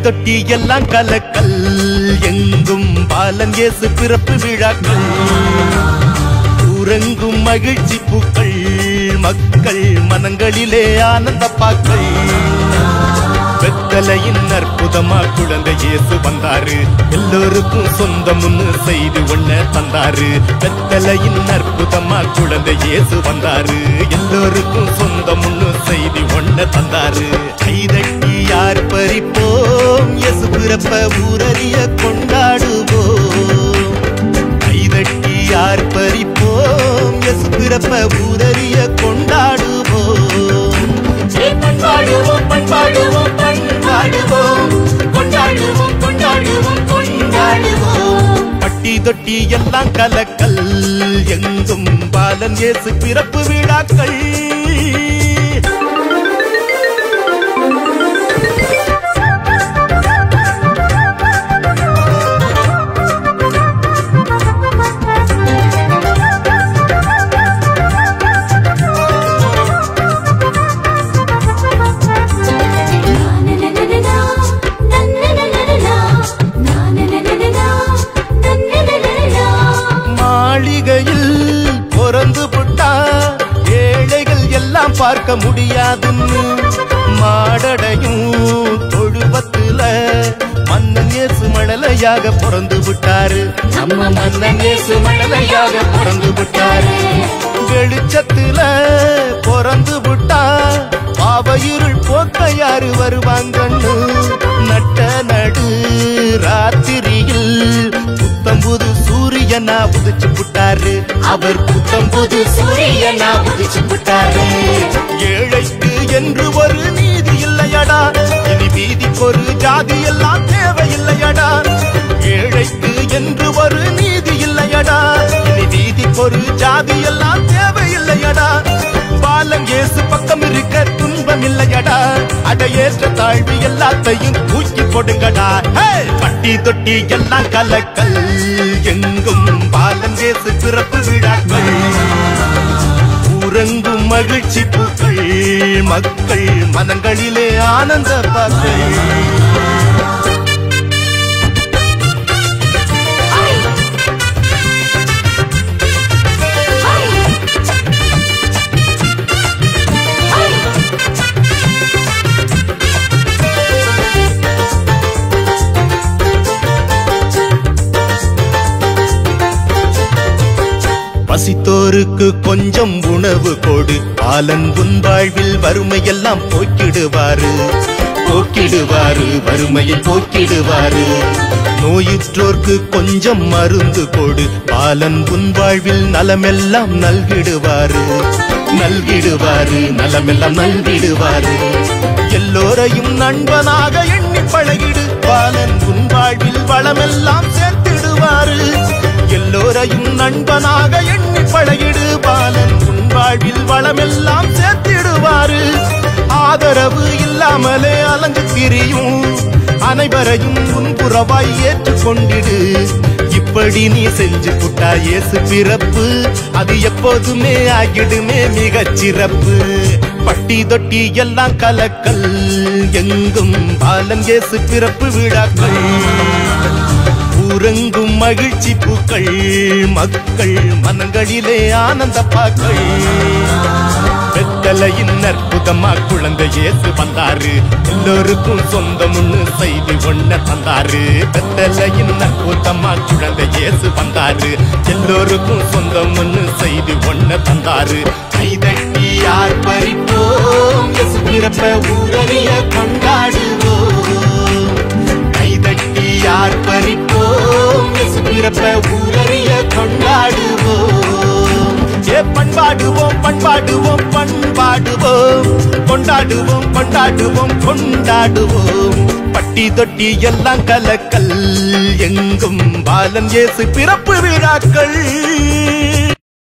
தொட்டி எல்லாம் கலக்கல் எங்கும் பாலன் இயேசு பிறப்பு விழாக்கள் உறங்கும் மகிழ்ச்சி பூக்கள் மக்கள் மனங்களிலே ஆனந்த பாக்கள் வெத்தலையின் அற்புதமா குழந்தை இயேசு வந்தாரு எல்லோருக்கும் சொந்தம்னு செய்து ஒண்ண தந்தாரு வெத்தலையின் அற்புதமா குழந்தை இயேசு வந்தாரு எல்லோருக்கும் சொந்தம்னு செய்தி ஒண்ண தந்தாரு கைதட்டி யார் பறிப்போம் இயேசு பிறப்ப ஊரறிய கொண்டாடுவோம் கைதட்டி யார் பறிப்போம் இயேசு பிறப்ப ஊரறிய கொண்டாடுவோம் பண்பாடுவோம் பண்பாடுவோம் பண்பாடுவோம் கொண்டாடுவோம் கொண்டாடுவோம் கொண்டாடுவோம் பட்டி தொட்டி எல்லாம் கலக்கல் எங்கும் பாலன் இயேசு பிறப்பு விழாக்கள் மாளிகையில் பிறந்து புட்டா ஏழைகள் எல்லாம் பார்க்க முடியாதுன்னு மாடடையும் தொழுவத்துல மன்னன் இயேசு மழலையாக பிறந்து விட்டாரு நம்ம மன்னன் இயேசு மழலையாக பிறந்து விட்டாரு வெளிச்சத்துல பிறந்து விட்டா பாவ இருள் போக்க யாரு வருவாங்கன்னு நட்ட நடு ராத்திரியில் புத்தம் புது சூரியனா உதிச்சு புட்டாரு அவர் புத்தம் புது சூரியனா உதிச்சு புட்டாரு ஏழைக்கு என்று ஒரு நீதி இல்லையடா இனி வீதிக்கு ஒரு ஜாதி எல்லாம் தேவையில்லையடா ஏழைக்கு என்று ஒரு நீதி இல்லையடா இனி வீதிக்கு ஒரு ஜாதி எல்லாம் தேவையில்லையடா பாலம் இயேசு பக்கம் இருக்க துன்பம் இல்லையடா அடையேற்ற தாழ்வு எல்லாத்தையும் தூக்கி போடுங்கடா ஹே! பட்டி தொட்டி எல்லாம் கலக்கல் எங்கும் பாலம் இயேசு பிறப்பு விழாக்கள் உறங்கும் மகிழ்ச்சி பூக்கள் மக்கள் மனங்களிலே ஆனந்த பாக்கள் பசித்தோருக்கு கொஞ்சம் உணவு கொடு பாலன் உன் வாழ்வில் வறுமையெல்லாம் போக்கிடுவாரு போக்கிடுவாரு வறுமையை போக்கிடுவாரு நோயுற்றோர்க்கு கொஞ்சம் மருந்து கொடு பாலன் உன் வாழ்வில் நலமெல்லாம் நல்கிடுவாரு நல்கிடுவாரு நலமெல்லாம் நல்கிடுவாரு எல்லோரையும் நண்பனாக எண்ணி பழகிடு பாலன் உன் வாழ்வில் வளமெல்லாம் சேர்த்திடுவாரு எல்லோரையும் நண்பனாக எண்ணி பழகிடு பாலன் உன் வாழ்வில் வளமெல்லாம் சேர்த்திடுவாரு ஆதரவு இல்லாமலே அலைஞ்சு திரியும் அனைவரையும் முன்புறவாய் ஏற்றுக்கொண்டிடு இப்படி நீ செஞ்சு புட்டா இயேசு பிறப்பு அது எப்போதுமே ஆகிடுமே மிகச் சிறப்பு பட்டி தொட்டி எல்லாம் கலக்கல் எங்கும் பாலன் இயேசு பிறப்பு விழாக்கள் உறங்கும் மகிழ்ச்சி பூக்கள் மக்கள் மனங்களிலே ஆனந்த பாக்கள் வெத்தலையின் அற்புதமா குழந்தை இயேசு வந்தாரு எல்லோருக்கும் சொந்தம்னு செய்தி ஒண்ண தந்தாரு வெத்தலையின் அற்புதமா குழந்தை இயேசு வந்தாரு எல்லோருக்கும் சொந்தம்னு செய்தி ஒண்ண தந்தாரு கைதட்டி யார் பறிப்போம் இயேசு பிறப்ப ஊரறிய கொண்டாடுவோம் கைதட்டி யார் பறிப்போம் இயேசு பிறப்ப ஊரறிய கொண்டாடுவோம் ஏ பண்பாடுவோம் பண்பாடுவோம் பண்பாடுவோம் கொண்டாடுவோம் கொண்டாடுவோம் கொண்டாடுவோம் பட்டி தொட்டி எல்லாம் கலக்கல் எங்கும் பாலன் இயேசு பிறப்பு விழாக்கள்